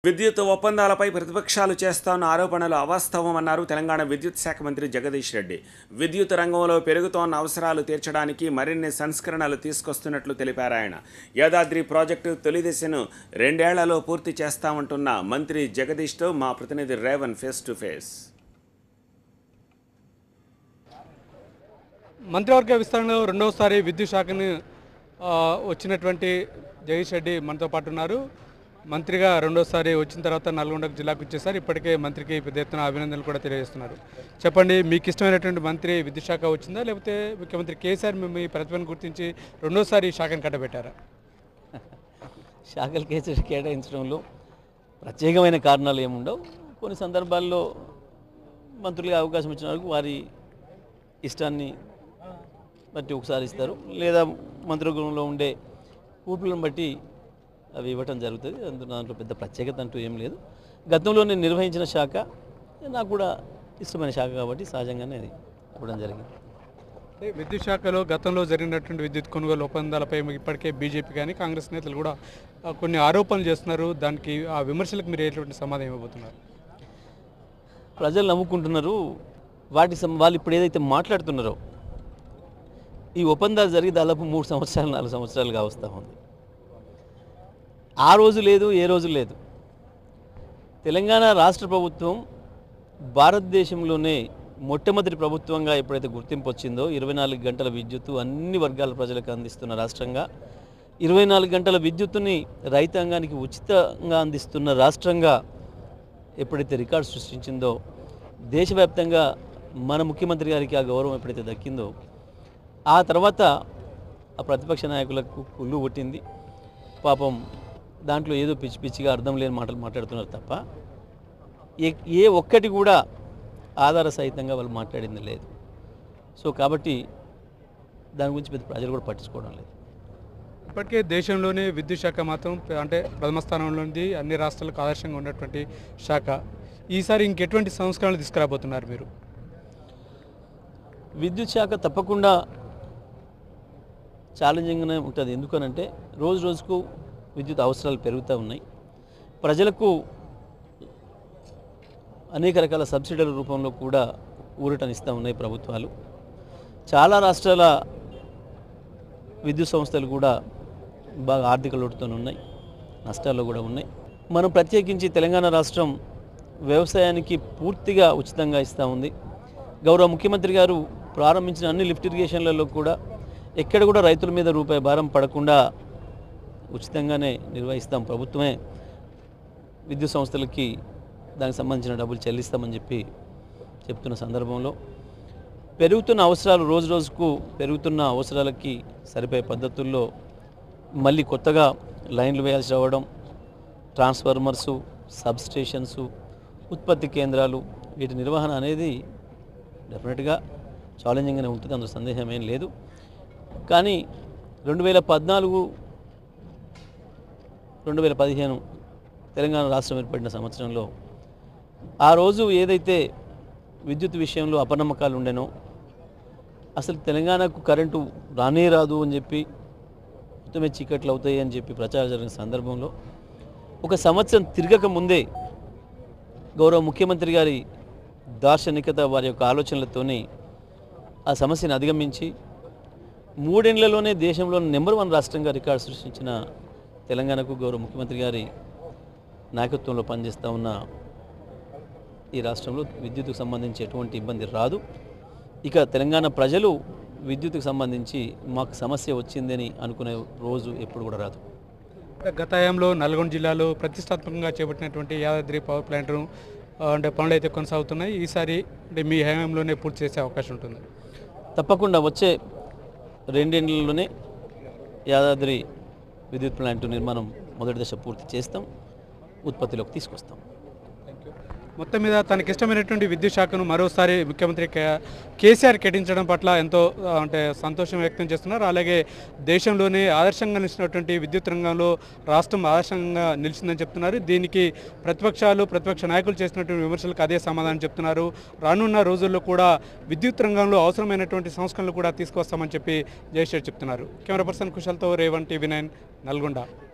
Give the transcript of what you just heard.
విద్యుత్ ఒప్పందాలపై ప్రతిపక్షాలు చేస్తోన్న ఆరోపణలు అవాస్తవమన్నారు తెలంగాణ విద్యుత్ శాఖ మంత్రి జగదీష్ రెడ్డి విద్యుత్ రంగంలో పెరుగుతోన్న అవసరాలు తీర్చడానికి మరిన్ని సంస్కరణలు తీసుకొస్తున్నట్లు తెలిపారు ఆయన యాదాద్రి ప్రాజెక్టు తొలి దశను రెండేళ్లలో పూర్తి చేస్తామంటున్న మంత్రి జగదీష్తో మా ప్రతినిధి రేవన్ ఫేస్ టు ఫేస్ మంత్రివర్గ విస్తరణలో రెండవసారి విద్యుత్ శాఖను ఆ, వచ్చినటువంటి జగదీష్ రెడ్డి మనతో పాటు ఉన్నారు మంత్రిగా రెండోసారి వచ్చిన తర్వాత నల్గొండ జిల్లాకు వచ్చేసారు ఇప్పటికే మంత్రికి పెద్ద ఎత్తున అభినందనలు కూడా తెలియజేస్తున్నారు చెప్పండి మీకు ఇష్టమైనటువంటి మంత్రి విద్యుత్ శాఖ వచ్చిందా లేకపోతే ముఖ్యమంత్రి కేసీఆర్ మీ- మీ ప్రతిభను గుర్తించి రెండోసారి ఈ శాఖను కట్టబెట్టారా శాఖల కేసులు కేటాయించడంలో ప్రత్యేకమైన కారణాలు ఏముండవు కొన్ని సందర్భాల్లో మంత్రులుగా అవకాశం ఇచ్చిన వరకు వారి ఇష్టాన్ని బట్టి ఒకసారి ఇస్తారు లేదా మంత్రిగృహంలో ఉండే ఊపులను బట్టి అవి ఇవ్వటం జరుగుతుంది అందులో దాంట్లో పెద్ద ప్రత్యేకత అంటూ ఏం లేదు గతంలో నేను నిర్వహించిన శాఖ నాకు కూడా ఇష్టమైన శాఖ కాబట్టి సహజంగానే అది ఇవ్వడం జరిగింది అంటే విద్యుత్ శాఖలో గతంలో జరిగినటువంటి విద్యుత్ కొనుగోలు ఒప్పందాలపై ఇప్పటికే బీజేపీ కానీ కాంగ్రెస్ నేతలు కూడా ఆ, కొన్ని ఆరోపణలు చేస్తున్నారు దానికి ఆ విమర్శలకు మీరు ఎటువంటి సమాధానం ఇవ్వబోతున్నారు ప్రజలు నమ్ముకుంటున్నారు వాటి సం- వాళ్ళు ఇప్పుడు ఏదైతే మాట్లాడుతున్నారో ఈ ఒప్పందాలు జరిగి దాదాపు మూడు సంవత్సరాలు నాలుగు సంవత్సరాలుగా వస్తూ ఉంది ఆ రోజు లేదు ఏ రోజు లేదు తెలంగాణ రాష్ట్ర ప్రభుత్వం భారతదేశంలోనే మొట్టమొదటి ప్రభుత్వంగా ఎప్పుడైతే గుర్తింపు వచ్చిందో ఇరవై నాలుగు గంటల విద్యుత్తు అన్ని వర్గాల ప్రజలకు అందిస్తున్న రాష్ట్రంగా ఇరవై నాలుగు గంటల విద్యుత్తుని రైతాంగానికి ఉచితంగా అందిస్తున్న రాష్ట్రంగా ఎప్పుడైతే రికార్డు సృష్టించిందో దేశవ్యాప్తంగా మన ముఖ్యమంత్రి గారికి ఆ గౌరవం ఎప్పుడైతే దక్కిందో ఆ తర్వాత ఆ ప్రతిపక్ష నాయకులకు కుళ్ళు పుట్టింది పాపం దాంట్లో ఏదో పిచ్చి పిచ్చిగా అర్థం లేని మాటలు మాట్లాడుతున్నారు తప్ప ఏ ఏ ఒక్కటి కూడా ఆధార సహితంగా వాళ్ళు మాట్లాడింది లేదు సో కాబట్టి దాని గురించి పెద్ద ప్రజలు కూడా పట్టించుకోవడం లేదు ఇప్పటికే దేశంలోనే విద్యుత్ శాఖ మాత్రం ప- అంటే ప్రథమ స్థానంలో ఉంది అన్ని రాష్ట్రాలకు ఆదర్శంగా ఉన్నటువంటి శాఖ ఈసారి ఇంకెటువంటి సంస్కరణలు తీసుకురాబోతున్నారు మీరు విద్యుత్ శాఖ తప్పకుండా ఛాలెంజింగ్గానే ఉంటుంది ఎందుకనంటే రోజు రోజుకు విద్యుత్ అవసరాలు పెరుగుతూ ఉన్నాయి ప్రజలకు అనేక రకాల సబ్సిడీల రూపంలో కూడా ఊరటనిస్తూ ఉన్నాయి ప్రభుత్వాలు చాలా రాష్ట్రాల విద్యుత్ సంస్థలు కూడా బాగా ఆర్థిక లోటుతో ఉన్నాయి నష్టాల్లో కూడా ఉన్నాయి మనం ప్రత్యేకించి తెలంగాణ రాష్ట్రం వ్యవసాయానికి పూర్తిగా ఉచితంగా ఇస్తూ ఉంది గౌరవ ముఖ్యమంత్రి గారు ప్రారంభించిన అన్ని లిఫ్ట్ ఇరిగేషన్లలో కూడా ఎక్కడ కూడా రైతుల మీద రూపాయి భారం పడకుండా ఉచితంగానే నిర్వహిస్తాం ప్రభుత్వమే విద్యుత్ సంస్థలకి దానికి సంబంధించిన డబ్బులు చెల్లిస్తామని చెప్పి చెప్తున్న సందర్భంలో పెరుగుతున్న అవసరాలు రోజు రోజుకు పెరుగుతున్న అవసరాలకి సరిపోయే పద్ధతుల్లో మళ్ళీ కొత్తగా లైన్లు వేయాల్సి రావడం ట్రాన్స్ఫార్మర్సు సబ్ స్టేషన్సు ఉత్పత్తి కేంద్రాలు వీటి నిర్వహణ అనేది డెఫినెట్గా ఛాలెంజింగ్గానే ఉంటుంది అందులో సందేహం ఏం లేదు కానీ రెండు వేల పద్నాలుగు రెండు వేల పదిహేను తెలంగాణ రాష్ట్రం ఏర్పడిన సంవత్సరంలో ఆ రోజు ఏదైతే విద్యుత్ విషయంలో అపనమ్మకాలు ఉండేనో అసలు తెలంగాణకు కరెంటు రానే రాదు అని చెప్పి మొత్తమే చీకట్లు అవుతాయి అని చెప్పి ప్రచారం జరిగిన సందర్భంలో ఒక సంవత్సరం తిరగక ముందే గౌరవ ముఖ్యమంత్రి గారి దార్శనికత వారి యొక్క ఆలోచనలతోని ఆ సమస్యను అధిగమించి మూడేళ్లలోనే దేశంలో నెంబర్ వన్ రాష్ట్రంగా రికార్డు సృష్టించిన తెలంగాణకు గౌరవ ముఖ్యమంత్రి గారి నాయకత్వంలో పనిచేస్తూ ఉన్న ఈ రాష్ట్రంలో విద్యుత్కు సంబంధించి ఎటువంటి ఇబ్బంది రాదు ఇక తెలంగాణ ప్రజలు విద్యుత్కు సంబంధించి మాకు సమస్య వచ్చిందని అనుకునే రోజు ఎప్పుడు కూడా రాదు గత హయాంలో నల్గొండ జిల్లాలో ప్రతిష్టాత్మకంగా చేపట్టినటువంటి యాదాద్రి పవర్ ప్లాంట్ను ఆ, అంటే పనులు అయితే కొనసాగుతున్నాయి ఈసారి అంటే మీ హయాంలోనే పూర్తి చేసే అవకాశం ఉంటుంది తప్పకుండా వచ్చే రెండేళ్లలోనే యాదాద్రి విద్యుత్ ప్లాంట్ నిర్మాణం మొదటి దశ పూర్తి చేస్తాం ఉత్పత్తిలోకి తీసుకొస్తాం మొత్తం మీద తనకి ఇష్టమైనటువంటి విద్యుత్ శాఖను మరోసారి ముఖ్యమంత్రి కే- కేసీఆర్ కేటాయించడం పట్ల ఎంతో ఆ, అంటే సంతోషం వ్యక్తం చేస్తున్నారు అలాగే దేశంలోనే ఆదర్శంగా నిలిచినటువంటి విద్యుత్ రంగంలో రాష్ట్రం ఆదర్శంగా నిలిచిందని చెప్తున్నారు దీనికి ప్రతిపక్షాలు ప్రతిపక్ష నాయకులు చేసినటువంటి విమర్శలకు అదే సమాధానం చెప్తున్నారు రానున్న రోజుల్లో కూడా విద్యుత్ రంగంలో అవసరమైనటువంటి సంస్కరణలు కూడా తీసుకొస్తామని చెప్పి జయశ్రీ చెప్తున్నారు కెమెరా పర్సన్ కుశల్తో రేవన్ టీవీ నైన్ నల్గొండ